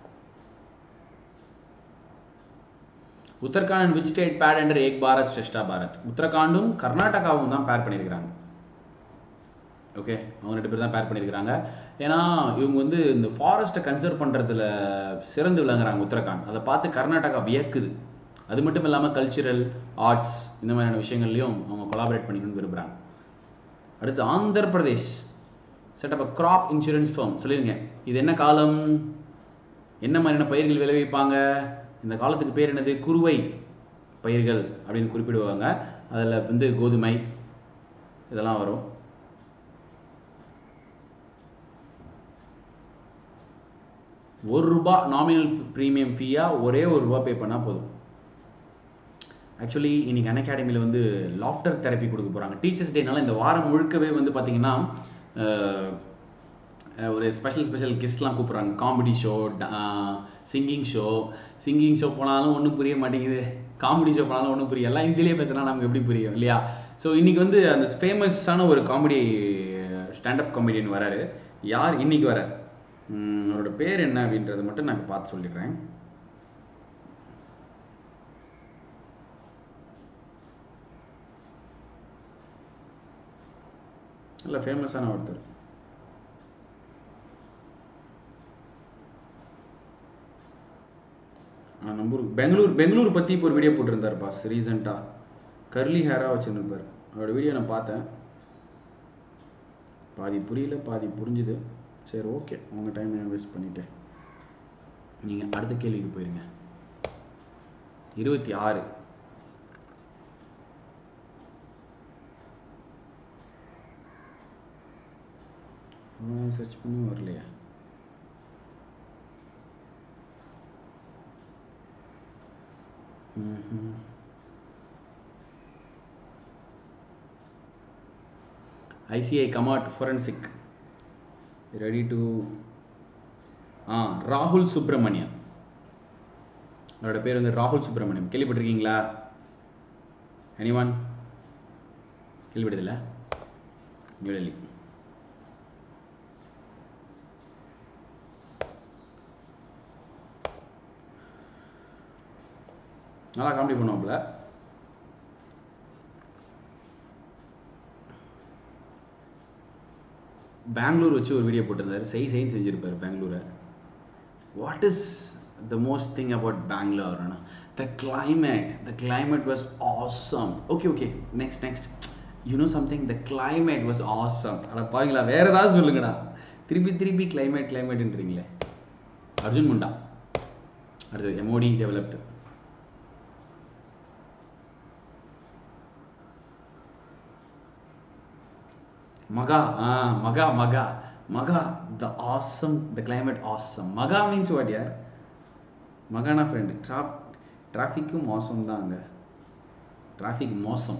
Uttarakhand and which state paired under Ek Bharat Shreshtha Bharat உத்தரகாண்டும் கர்நாடகாவும் தான் பேர் பண்ணியிருக்கிறாங்க ஓகே அவங்க ரெண்டு பேர் தான் பேர் பண்ணியிருக்கிறாங்க ஏன்னா இவங்க வந்து இந்த ஃபாரஸ்ட்டை கன்சர்வ் பண்ணுறதுல சிறந்து விளங்குறாங்க உத்தரகாண்ட் அதை பார்த்து கர்நாடகா வியக்குது அது மட்டும் இல்லாமல் கல்ச்சுரல் ஆர்ட்ஸ் இந்த மாதிரியான விஷயங்கள்லையும் அவங்க கொலாபரேட் பண்ணிக்கணும்னு விரும்புகிறாங்க அடுத்து Andhra Pradesh setup a crop insurance farm சொல்லிருங்க இது என்ன காலம் என்ன மாதிரியான பயிர்கள் விளைவிப்பாங்க இந்த காலத்துக்கு பேர் என்னது குறுவை பயிர்கள் அப்படின்னு குறிப்பிடுவாங்க அதில் வந்து கோதுமை இதெல்லாம் வரும் ஒரு ரூபா நாமினல் ப்ரீமியம் ஃபீயாக ஒரே ஒரு ரூபா பே பண்ணால் போதும் ஆக்சுவலி இன்னைக்கு அன் அகாடமியில் வந்து லாஃப்டர் தெரப்பி கொடுக்க போகிறாங்க டீச்சர்ஸ் டேனால இந்த வாரம் முழுக்கவே வந்து பார்த்தீங்கன்னா அஹ், அஹ், ஒரு ஸ்பெஷல் ஸ்பெஷல் கெஸ்ட்லாம் கூப்பிட்றாங்க comedy show singing show singing show போனாலும் ஒன்றும் புரிய மாட்டேங்குது காமெடி ஷோ போனாலும் ஒன்றும் புரியும் எல்லாம் ஹிந்திலே பேசுனா நமக்கு எப்படி புரியும் இல்லையா ஸோ இன்னைக்கு வந்து அந்த ஃபேமஸான ஒரு காமெடி ஸ்டாண்டப் காமெடியன் வராரு யார் இன்னைக்கு வரார் உம், அவரோட பேர் என்ன அப்படின்றத மட்டும் நான் இப்ப பார்த்து சொல்லிடுறேன் நல்ல ஃபேமஸான ஒருத்தர் ஆ, நம்ம ஊர் பெங்களூர் பெங்களூர் பற்றி இப்போ ஒரு வீடியோ போட்டிருந்தார் பாஸ் ரீசெண்டாக கர்லி ஹேராக வச்சுருப்பார் அவரோட வீடியோ நான் பார்த்தேன் பாதி புரியல பாதி புரிஞ்சுது சரி ஓகே உங்கள் டைம் நான் வேஸ்ட் பண்ணிட்டேன் நீங்கள் அடுத்த கேள்விக்கு போயிருங்க இருபத்தி ஆறு சர்ச் பண்ணி வரலையா ம்ஹும். ஐசிஐ கமாட் ஃபொரன்சிக் ரெடி டு ஆ ராகுல் சுப்பிரமணியன் அவரோட பேர் வந்து ராகுல் சுப்பிரமணியம் கேள்விப்பட்டிருக்கீங்களா எனிவான் கேள்விப்பட்டதில்ல நியூடெல்லி நல்லா காமெடி பண்ணுவாப்புல பெங்களூர் வச்சு ஒரு வீடியோ போட்டிருந்தாரு செய் செய்ன்னு செஞ்சிருப்பாரு பெங்களூரை what is the most thing about பெங்களூர்னா the climate the climate was awesome okay okay next next you know something the climate was awesome அட பாவீங்களா வேற ஏதாவது சொல்லுங்கடா திருப்பி திருப்பி climate கிளைமேட்ன்றீங்களே அர்ஜுன் முண்டா அடுத்தது எம்ஓடி டெவலப்டு மகா ஆ மகா மகா மகா the awesome the climate awesome மகா மீன்ஸ் வாட் யார் மகானா ஃப்ரெண்டு ட்ராப் டிராஃபிக்கும் மோசம் தான் அங்கே டிராஃபிக் மோசம்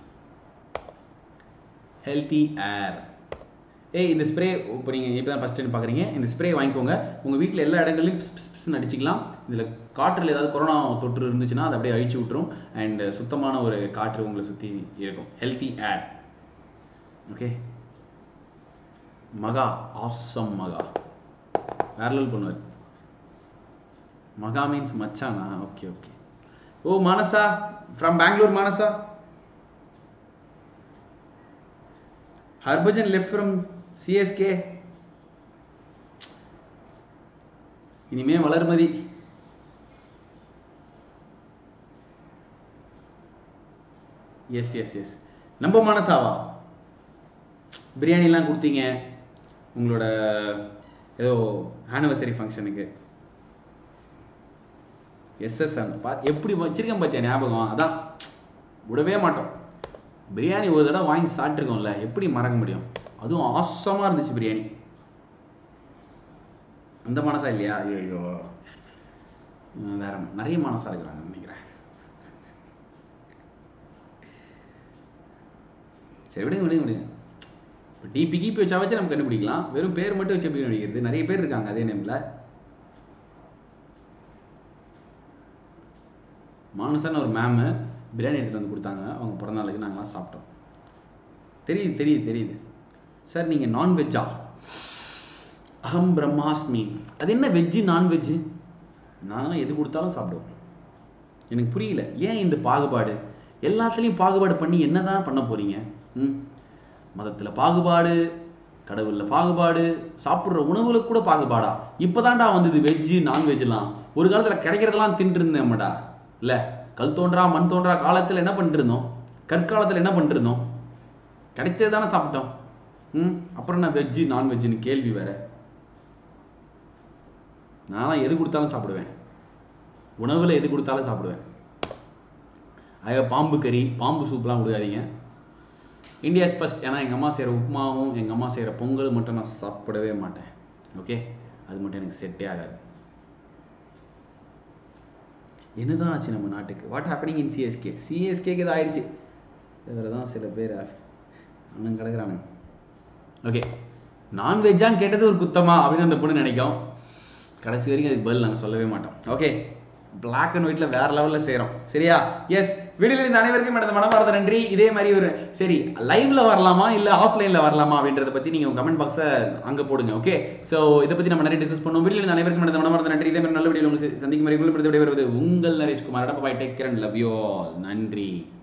ஹெல்த்தி ஏர் ஏய் இந்த ஸ்ப்ரே இப்போ நீங்கள் இப்போ தான் ஃபஸ்ட் டைம் பார்க்குறீங்க இந்த ஸ்ப்ரே வாங்கிக்கோங்க உங்கள் வீட்டில் எல்லா இடங்களையும் பிஸ் பிஸ் பிஸ்னு அடிச்சிக்கலாம் இதில் காற்றில் ஏதாவது கொரோனா தொற்று இருந்துச்சுன்னா அதை அப்படியே அழிச்சு விட்ரும் அண்ட் சுத்தமான ஒரு காற்று உங்களை சுற்றி இருக்கும் ஹெல்த்தி ஏர் ஓகே மகா ஆசம் மகா வேற லெவல் பண்ணுவார் மகா மீன்ஸ் மச்சானா okay okay oh Manasa from Bangalore Manasa Harbhajan left from CSK இனிமே வளர்மதி எஸ் எஸ் எஸ் நம்ம மனசாவா பிரியாணிலாம் கொடுத்தீங்க உங்களோட ஏதோ ஆனிவர்சரி ஃபங்க்ஷனுக்கு எஸ்எஸ்என் பா எப்படி வச்சிருக்கேன் பார்த்தியா ஞாபகம் அதான் விடவே மாட்டோம் பிரியாணி ஒரு தடவை வாங்கி சாப்பிட்ருக்கோம்ல எப்படி மறக்க முடியும் அதுவும் ஆசமாக இருந்துச்சு பிரியாணி அந்த மனசா இல்லையா ஐயோ வேற நிறைய மனசா இருக்கிறாங்க நினைக்கிறேன் சரி விடுங்க விடுங்க விடுங்க இப்போ டிபி கிபி வச்சா வச்சு நம்ம கண்டுபிடிக்கலாம் வெறும் பேர் மட்டும் வச்சு எப்படி கண்டுபிடிக்கிறது நிறைய பேர் இருக்காங்க அதே நேமில் மானசான ஒரு மேமு பிரியாணி எடுத்துகிட்டு வந்து கொடுத்தாங்க அவங்க பிறந்த நாளுக்கு நாங்களாம் சாப்பிட்டோம் தெரியுது தெரியுது தெரியுது சார் நீங்கள் நான்வெஜ்ஜா அகம் பிரம்மாஸ்மி அது என்ன வெஜ்ஜு நான்வெஜ்ஜு நான் எது கொடுத்தாலும் சாப்பிடுவேன் எனக்கு புரியல ஏன் இந்த பாகுபாடு எல்லாத்துலேயும் பாகுபாடு பண்ணி என்ன தான் பண்ண போகிறீங்க ம் மதத்தில் பாகுபாடு கடவுளில் பாகுபாடு சாப்பிட்ற உணவுல கூட பாகுபாடா இப்போதான்டா வந்தது வெஜ்ஜு நான்வெஜ்லாம் ஒரு காலத்தில் கிடைக்கிறதெல்லாம் தின்ட்டு இருந்தேன்டா இல்லை கல் தோன்றா மண் தோன்றா காலத்தில் என்ன பண்ணிட்டு இருந்தோம் கற்காலத்தில் என்ன பண்ணிட்டு இருந்தோம் கிடைச்சது தானே சாப்பிட்டோம் ம் அப்புறம் என்ன வெஜ்ஜு நான்வெஜ்ஜுன்னு கேள்வி வேற நான்லாம் எது கொடுத்தாலும் சாப்பிடுவேன் உணவில் எது கொடுத்தாலும் சாப்பிடுவேன் அதாவது பாம்பு கறி பாம்பு சூப்லாம் கொடுக்காதீங்க இந்தியாஸ் ஃபர்ஸ்ட் ஏன்னா எங்கள் அம்மா செய்கிற உப்புமாவும் எங்கள் அம்மா செய்கிற பொங்கல் மட்டும் நான் சாப்பிடவே மாட்டேன் ஓகே அது மட்டும் எனக்கு செட்டே ஆகாது என்னதான் ஆச்சு நம்ம நாட்டுக்கு வாட் ஹேப்பனிங் இன் சிஎஸ்கே சிஎஸ்கேக்கு இது ஆயிடுச்சு இதில் தான் சில பேர் அண்ணன் கிடக்குறானுங்க ஓகே நான்வெஜ்ஜான்னு கேட்டது ஒரு குத்தமா அப்படின்னு அந்த பொண்ணு நினைக்கும் கடைசி வரைக்கும் அதுக்கு பதில் நாங்கள் சொல்லவே மாட்டோம் ஓகே பிளாக் அண்ட் ஒயிட்ல வேற லெவலில் செய்கிறோம் சரியா எஸ் வீடியோவில் இருந்த அனைவருக்கும் எனது மனமார்ந்த நன்றி இதே மாதிரி ஒரு சரி லைவ்ல வரலாமா இல்லை ஆஃப்லைனில் வரலாமா அப்படின்றத பற்றி நீங்கள் கமெண்ட் பாக்ஸை அங்கே போடுங்க ஓகே ஸோ இதை பற்றி நம்ம நிறைய டிஸ்கஸ் பண்ணுவோம் வீடியோவில் இருந்த அனைவருக்கும் எனது மனமார்ந்த நன்றி இதே மாதிரி நல்ல வீடியோ உங்களுக்கு சந்திக்கும் வரை உங்களுக்கு விடைபெறுவது உங்கள் Naresh Kumar bye take care and love you all நன்றி